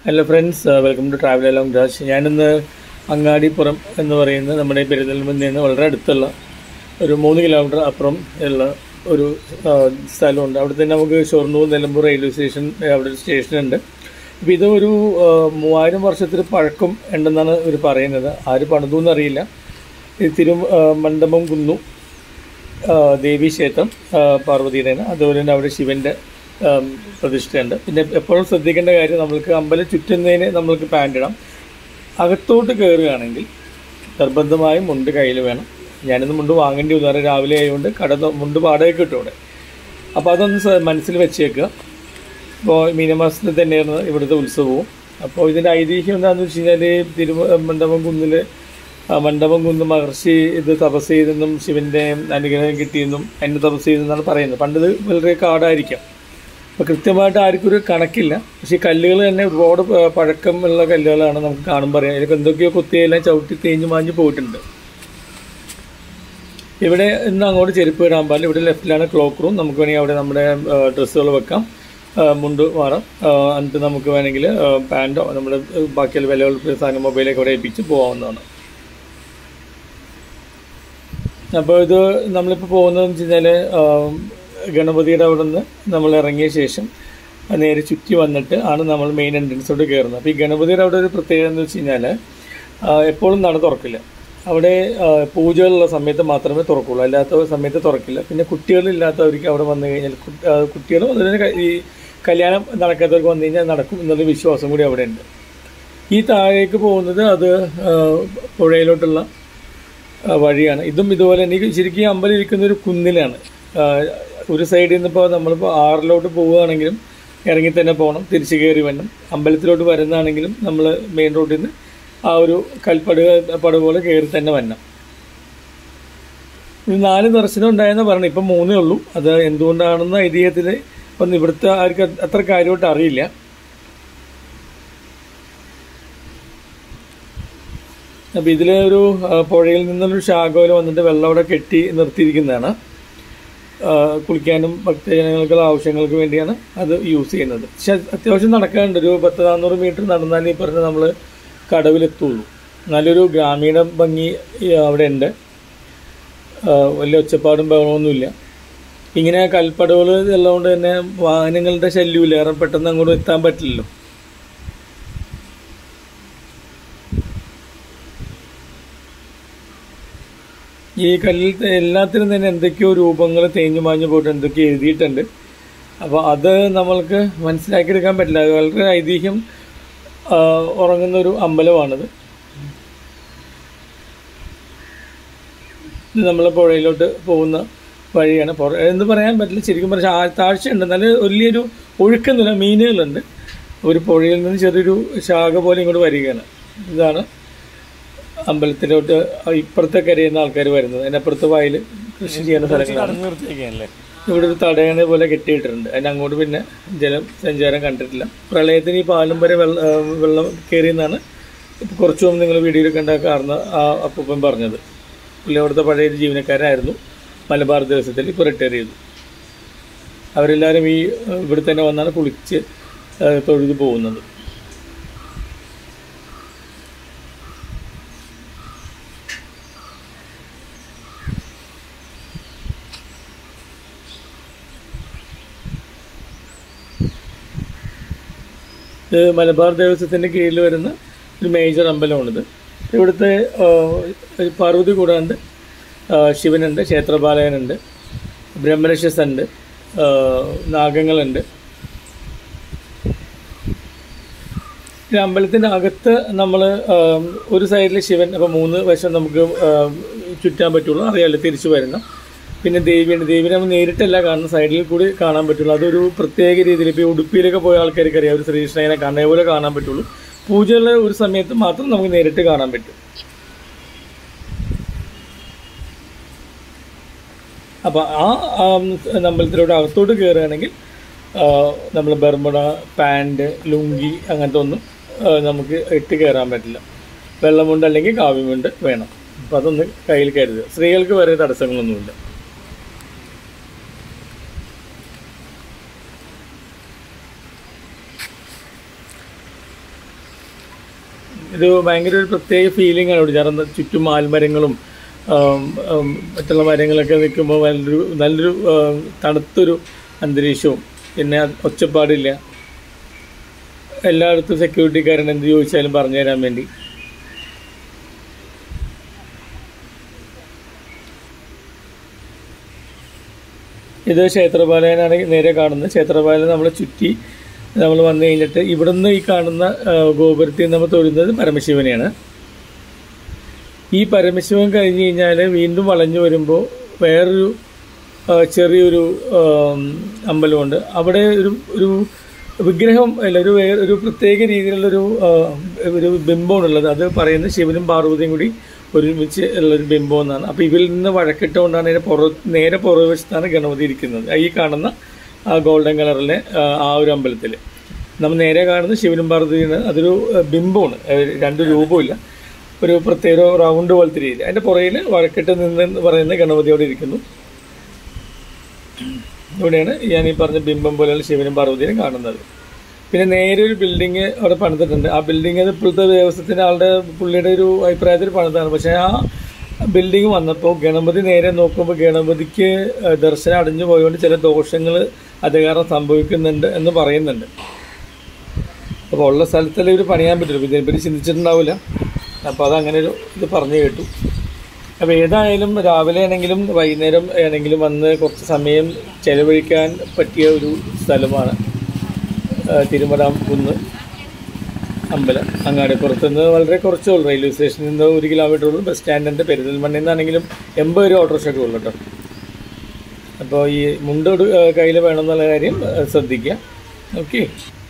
hello friends welcome to travel along Raj ഞാനിന്ന് അങ്ങാടിപ്പുറം എന്ന് പറയുന്ന നമ്മുടെ പെരുന്തൽമണ്ണയിൽ നിന്ന് വളരെ അടുത്തുള്ള ഒരു മൂന്ന് കിലോമീറ്റർ അപ്പുറം ഉള്ള ഒരു ആ, സ്ഥലമുണ്ട് അവിടെ തന്നെ നമുക്ക് ഷൊർണൂർ നിലമ്പൂർ റെയിൽവേ സ്റ്റേഷൻ അവിടെ ഒരു സ്റ്റേഷനുണ്ട് അപ്പോൾ ഇത് ഒരു ആ, മൂവായിരം വർഷത്തിൽ പഴക്കം ഉണ്ടെന്നാണ് ഇവർ പറയുന്നത് ആര് പണിതു എന്നറിയില്ല ഇത് തിരു ആ, മണ്ഡപം കുന്നു ആ, ദേവീക്ഷേത്രം ആ, പാർവതിയുടേതാണ് അതുപോലെ തന്നെ അവിടെ ശിവൻ്റെ ആം, പ്രതിഷ്ഠയുണ്ട് പിന്നെ എപ്പോഴും ശ്രദ്ധിക്കേണ്ട കാര്യം നമ്മൾക്ക് അമ്പലം ചുറ്റുന്നതിന് നമ്മൾക്ക് പാൻ്റ് ഇടാം അകത്തോട്ട് കയറുകയാണെങ്കിൽ നിർബന്ധമായും മുണ്ട് കയ്യിൽ വേണം ഞാനിന്ന് മുണ്ട് വാങ്ങേണ്ടി വന്നു കാരണം രാവിലെ ആയതുകൊണ്ട് കട തൊ- മുണ്ട് വാടകയ്ക്ക് കിട്ടും അവിടെ അപ്പോൾ അതൊന്ന് സ- മനസ്സിൽ വെച്ചേക്കുക ഇപ്പോൾ മീനമാസത്തിൽ തന്നെയാണ് ഇവിടുത്തെ ഉത്സവവും അപ്പോൾ ഇതിൻ്റെ ഐതിഹ്യം എന്താണെന്ന് വെച്ച് കഴിഞ്ഞാൽ തിരു മണ്ഡപം കുന്നിൽ ആ മണ്ഡപം കുന്ന് മഹർഷി ഇത് തപസ് ചെയ്തെന്നും ശിവൻ്റെ അനുഗ്രഹം കിട്ടിയെന്നും എന്നെ തപസ് ചെയ്തെന്നാണ് പറയുന്നത് പണ്ട് ഇത് വളരെ കാടായിരിക്കാം അപ്പോൾ കൃത്യമായിട്ട് ആർക്കും ഒരു കണക്കില്ല പക്ഷേ ഈ കല്ലുകൾ തന്നെ ഒരുപാട് പ- പഴക്കമുള്ള കല്ലുകളാണ് നമുക്ക് കാണുമ്പോൾ അറിയാം ഇതിലൊക്കെ എന്തൊക്കെയോ കുത്തിയെല്ലാം ചവിട്ടി തേഞ്ഞ് മാഞ്ഞ് പോയിട്ടുണ്ട് ഇവിടെ ഇന്ന് അങ്ങോട്ട് ചെരുപ്പ് ഇടാൻ പാടില്ല ഇവിടെ ലെഫ്റ്റിലാണ് ക്ലോക്ക് റൂം നമുക്ക് വേണമെങ്കിൽ അവിടെ നമ്മുടെ ഡ്രസ്സുകൾ വെക്കാം ആ, മുണ്ട് മാറാം ആ, എന്നിട്ട് നമുക്ക് വേണമെങ്കിൽ പാൻറ്റോ നമ്മുടെ ആ, ബാക്കിയുള്ള വിലകൾ സാധനം മൊബൈലൊക്കെ അവിടെ ഏൽപ്പിച്ച് പോകാവുന്നതാണ് അപ്പോൾ ഇത് നമ്മളിപ്പോൾ പോകുന്നതെന്ന് വെച്ച് കഴിഞ്ഞാൽ ഗണപതിയുടെ അവിടെ നിന്ന് നമ്മൾ ഇറങ്ങിയ ശേഷം നേരെ ചുറ്റി വന്നിട്ട് ആണ് നമ്മൾ മെയിൻ എൻട്രൻസോട് കയറുന്നത് അപ്പോൾ ഈ ഗണപതിയുടെ അവിടെ ഒരു പ്രത്യേകത എന്ന് വെച്ച് കഴിഞ്ഞാൽ എപ്പോഴും നട തുറക്കില്ല അവിടെ ആ, പൂജകളുള്ള സമയത്ത് മാത്രമേ തുറക്കുള്ളൂ അല്ലാത്ത സമയത്ത് തുറക്കില്ല പിന്നെ കുട്ടികളില്ലാത്തവർക്ക് അവിടെ വന്നു കഴിഞ്ഞാൽ കു- ആ, കുട്ടികളും അതുപോലെ ക- ഈ കല്യാണം നടക്കാത്തവർക്ക് വന്നു കഴിഞ്ഞാൽ നടക്കും എന്നുള്ള വിശ്വാസം കൂടി അവിടെ ഉണ്ട് ഈ താഴേക്ക് പോകുന്നത് അത് ആ, പുഴയിലോട്ടുള്ള ആ, വഴിയാണ് ഇതും ഇതുപോലെ തന്നെ ഈ ശരിക്കും ഈ അമ്പലം ഇരിക്കുന്ന ഒരു കുന്നിലാണ് ആ, ഒരു സൈഡിൽ നിന്ന് ഇപ്പോൾ നമ്മളിപ്പോൾ ആറിലോട്ട് പോവുകയാണെങ്കിലും ഇറങ്ങി തന്നെ പോകണം തിരിച്ച് കയറി വരണം അമ്പലത്തിലോട്ട് വരുന്നതാണെങ്കിലും നമ്മൾ മെയിൻ റോഡിൽ നിന്ന് ആ ഒരു കൽപ്പട പട പോലെ കയറി തന്നെ വരണം ഇത് നാല് ദർശനം ഉണ്ടായെന്ന് പറഞ്ഞു ഇപ്പം മൂന്നേ ഉള്ളൂ അത് എന്തുകൊണ്ടാണെന്ന് ഐതിഹ്യത്തിൽ ഇപ്പം ഇവിടുത്തെ ആർക്കും അത്ര കാര്യമായിട്ട് അറിയില്ല അപ്പോൾ ഇതിൽ ഒരു ആ, പുഴയിൽ നിന്നൊരു ശാഖ പോലെ വന്നിട്ട് വെള്ളം അവിടെ കെട്ടി നിർത്തിയിരിക്കുന്നതാണ് ആ, കുളിക്കാനും ഭക്തജനങ്ങൾക്കുള്ള ആവശ്യങ്ങൾക്ക് വേണ്ടിയാണ് അത് യൂസ് ചെയ്യുന്നത് പക്ഷെ അത്യാവശ്യം നടക്കാനുണ്ട് ഒരു പത്ത് നാനൂറ് മീറ്റർ നടന്നാൽ ഈ പറഞ്ഞ നമ്മൾ കടവിലെത്തുള്ളൂ നല്ലൊരു ഗ്രാമീണ ഭംഗി ഈ അവിടെ ഉണ്ട് ആ, വലിയ ഒച്ചപ്പാടും ബഹളമൊന്നുമില്ല ഇങ്ങനെ കൽപ്പടവുകൾ ഉള്ളതുകൊണ്ട് തന്നെ വാഹനങ്ങളുടെ ശല്യമില്ല കാരണം പെട്ടെന്ന് അങ്ങോട്ട് എത്താൻ പറ്റില്ലല്ലോ ഈ കല്ലിൽ ത- എല്ലാത്തിനും തന്നെ എന്തൊക്കെയോ രൂപങ്ങൾ തേഞ്ഞു മാഞ്ഞു പോയിട്ട് എന്തൊക്കെയോ എഴുതിയിട്ടുണ്ട് അപ്പോൾ അത് നമ്മൾക്ക് മനസ്സിലാക്കിയെടുക്കാൻ പറ്റില്ല അത് വളരെ ഐതിഹ്യം ആ, ഉറങ്ങുന്ന ഒരു അമ്പലമാണിത് ഇത് നമ്മൾ പുഴയിലോട്ട് പോകുന്ന വഴിയാണ് പുറ എന്ന് പറയാൻ പറ്റില്ല ശരിക്കും പറഞ്ഞാൽ ആ- താഴ്ചയുണ്ട് നല്ല വലിയൊരു ഒഴുക്കുന്നില്ല മീനുകളുണ്ട് ഒരു പുഴയിൽ നിന്ന് ചെറിയൊരു ശാഖ പോലെ ഇങ്ങോട്ട് വരികയാണ് ഇതാണ് അമ്പലത്തിലോട്ട് ഇപ്പുറത്തെ കരയുന്ന ആൾക്കാർ വരുന്നത് അതിനപ്പുറത്ത് വയൽ കൃഷി ചെയ്യുന്ന സ്ഥലങ്ങളാണ് ഇവിടെ ഒരു തടയണ പോലെ കെട്ടിയിട്ടുണ്ട് അതിന് അങ്ങോട്ട് പിന്നെ ജലം സഞ്ചാരം കണ്ടിട്ടില്ല പ്രളയത്തിന് ഈ പാലം വരെ വെള്ളം ആ, വെള്ളം കയറിയെന്നാണ് ഇപ്പോൾ കുറച്ച് മുമ്പ് നിങ്ങൾ വീഡിയോയിൽ കണ്ട കാരണം ആ അപ്പൂപ്പൻ പറഞ്ഞത് പുള്ളി അവിടുത്തെ പഴയ ഒരു ജീവനക്കാരായിരുന്നു മലബാർ ദിവസത്തിൽ ഇപ്പോൾ റിട്ടയർ ചെയ്തു അവരെല്ലാവരും ഈ ആ, ഇവിടെ തന്നെ വന്നാണ് കുളിച്ച് ആ, തൊഴുത് പോകുന്നത് ഇത് മലബാർ ദേവസ്വത്തിൻ്റെ കീഴിൽ വരുന്ന ഒരു മേജർ അമ്പലമാണിത് ഇവിടുത്തെ ആ, ഒരു പാർവതി കൂടാണ്ട് ആ, ശിവനുണ്ട് ക്ഷേത്രപാലകനുണ്ട് ബ്രഹ്മരക്ഷസുണ്ട് ആ, നാഗങ്ങളുണ്ട് ഈ അമ്പലത്തിൻ്റെ അകത്ത് നമ്മൾ ഒരു സൈഡിൽ ശിവൻ അപ്പോൾ മൂന്ന് വശം നമുക്ക് ആ, ചുറ്റാൻ പറ്റുള്ളൂ അറിയാമല്ലോ തിരിച്ചു വരുന്ന പിന്നെ ദേവിയാണ് ദേവിനെ നമ്മൾ നേരിട്ടല്ല കാണുന്ന സൈഡിൽ കൂടി കാണാൻ പറ്റുള്ളൂ അതൊരു പ്രത്യേക രീതിയിൽ ഇപ്പോൾ ഈ ഉടുപ്പിയിലൊക്കെ പോയ ആൾക്കാർക്ക് അറിയാം ഒരു ശ്രീകൃഷ്ണനെ കാണുന്ന പോലെ കാണാൻ പറ്റുള്ളൂ പൂജയുള്ള ഒരു സമയത്ത് മാത്രം നമുക്ക് നേരിട്ട് കാണാൻ പറ്റും അപ്പോൾ ആ ആം, അമ്പലത്തിലോട്ട് അകത്തോട്ട് കയറുകയാണെങ്കിൽ നമ്മൾ ബർമുട പാൻറ് ലുങ്കി അങ്ങനത്തെ ഒന്നും ആ, നമുക്ക് ഇട്ട് കയറാൻ പറ്റില്ല വെള്ളമുണ്ട് അല്ലെങ്കിൽ കാവ്യമുണ്ട് വേണം അപ്പോൾ അതൊന്ന് കയ്യിൽ കരുതുക സ്ത്രീകൾക്ക് വേറെ തടസ്സങ്ങളൊന്നുമില്ല ഇത് ഭയങ്കര ഒരു പ്രത്യേക ഫീലിംഗ് ആണ് ഇവിടെ ചേർന്ന് ചുറ്റും ആൽമരങ്ങളും ആം, ആം, മറ്റുള്ള മരങ്ങളൊക്കെ നിൽക്കുമ്പോൾ നല്ലൊരു നല്ലൊരു ആ, തണുത്തൊരു അന്തരീക്ഷവും പിന്നെ ഒച്ചപ്പാടില്ല എല്ലായിടത്തും സെക്യൂരിറ്റിക്കാരൻ എന്ത് ചോദിച്ചാലും പറഞ്ഞു തരാൻ വേണ്ടി ഇത് ക്ഷേത്രപാലയനാണ് നേരെ കാണുന്നത് ക്ഷേത്രപാലയം നമ്മളെ ചുറ്റി നമ്മൾ വന്നു കഴിഞ്ഞിട്ട് ഇവിടുന്ന് ഈ കാണുന്ന ആ, ഗോപുരത്തിൽ നമ്മൾ തൊഴുന്നത് പരമശിവനെയാണ് ഈ പരമശിവൻ കഴിഞ്ഞ് കഴിഞ്ഞാൽ വീണ്ടും വളഞ്ഞു വരുമ്പോൾ വേറൊരു ആ, ചെറിയൊരു ആം, അമ്പലമുണ്ട് അവിടെ ഒരു ഒരു വിഗ്രഹം അല്ല ഒരു വേ ഒരു പ്രത്യേക രീതിയിലുള്ളൊരു ആ, ഒരു ബിംബമാണുള്ളത് അത് പറയുന്നത് ശിവനും പാർവതിയും കൂടി ഒരുമിച്ച് ഉള്ളൊരു ബിംബം എന്നാണ് അപ്പോൾ ഇവരിൽ നിന്ന് വഴക്കിട്ടുകൊണ്ടാണ് അതിൻ്റെ പുറ നേരെ പുറകുവശത്താണ് ഗണപതി ഇരിക്കുന്നത് ഈ കാണുന്ന ആ ഗോൾഡൻ കളറിലെ ആ, ആ ഒരു അമ്പലത്തിൽ നമ്മൾ നേരെ കാണുന്നത് ശിവനും പാർവതിയാണ് അതൊരു ആ, ബിംബമാണ് ആ, രണ്ട് രൂപമില്ല ഒരു പ്രത്യേക റൗണ്ട് പോലത്തെ രീതി അതിൻ്റെ പുറയിൽ വഴക്കിട്ട് നിന്ന് എന്ന് പറയുന്ന ഗണപതിയോടെ ഇരിക്കുന്നു ഇവിടെയാണ് ഞാൻ ഈ പറഞ്ഞ ബിംബം പോലെയുള്ള ശിവനും പാർവതിയും കാണുന്നത് പിന്നെ നേരെ ഒരു ബിൽഡിങ് അവിടെ പണിതിട്ടുണ്ട് ആ ബിൽഡിങ് അത് ഇപ്പോഴത്തെ ദേവസ്വത്തിൻ്റെ ആളുടെ പുള്ളിയുടെ ഒരു അഭിപ്രായത്തിൽ പണിതാണ് പക്ഷേ ആ ബിൽഡിങ് വന്നപ്പോൾ ഗണപതി നേരെ നോക്കുമ്പോൾ ഗണപതിക്ക് ഏഹ്, ദർശനം അടഞ്ഞു പോയതുകൊണ്ട് ചില ദോഷങ്ങൾ അത് കാരണം സംഭവിക്കുന്നുണ്ട് എന്ന് പറയുന്നുണ്ട് അപ്പോൾ ഉള്ള സ്ഥലത്തല്ലേ ഇവർ പണിയാൻ പറ്റുള്ളൂ ഇതിനെപ്പറ്റി ചിന്തിച്ചിട്ടുണ്ടാവില്ല അപ്പോൾ അത് അങ്ങനെ ഒരു ഇത് പറഞ്ഞു കേട്ടു അപ്പോൾ ഏതായാലും രാവിലെ ആണെങ്കിലും വൈകുന്നേരം ആണെങ്കിലും വന്ന് കുറച്ച് സമയം ചെലവഴിക്കാൻ പറ്റിയ ഒരു സ്ഥലമാണ് ആ, തിരുമലാം കുന്ന് അമ്പലം അങ്ങാടിപ്പുറത്ത് നിന്ന് വളരെ കുറച്ചേ ഉള്ളൂ റെയിൽവേ സ്റ്റേഷനിൽ നിന്ന് ഒരു കിലോമീറ്റർ ഉള്ളൂ ബസ് സ്റ്റാൻഡിൻ്റെ പെരുന്തൽമണ്ണയിൽ നിന്നാണെങ്കിലും എൺപത് രൂപ ഓട്ടോറിക്ഷയൊക്കെ ഉള്ളൂ കേട്ടോ അപ്പോൾ ഈ മുണ്ട് കയ്യിൽ വേണമെന്നുള്ള കാര്യം ആ, ശ്രദ്ധിക്കുക ഓക്കെ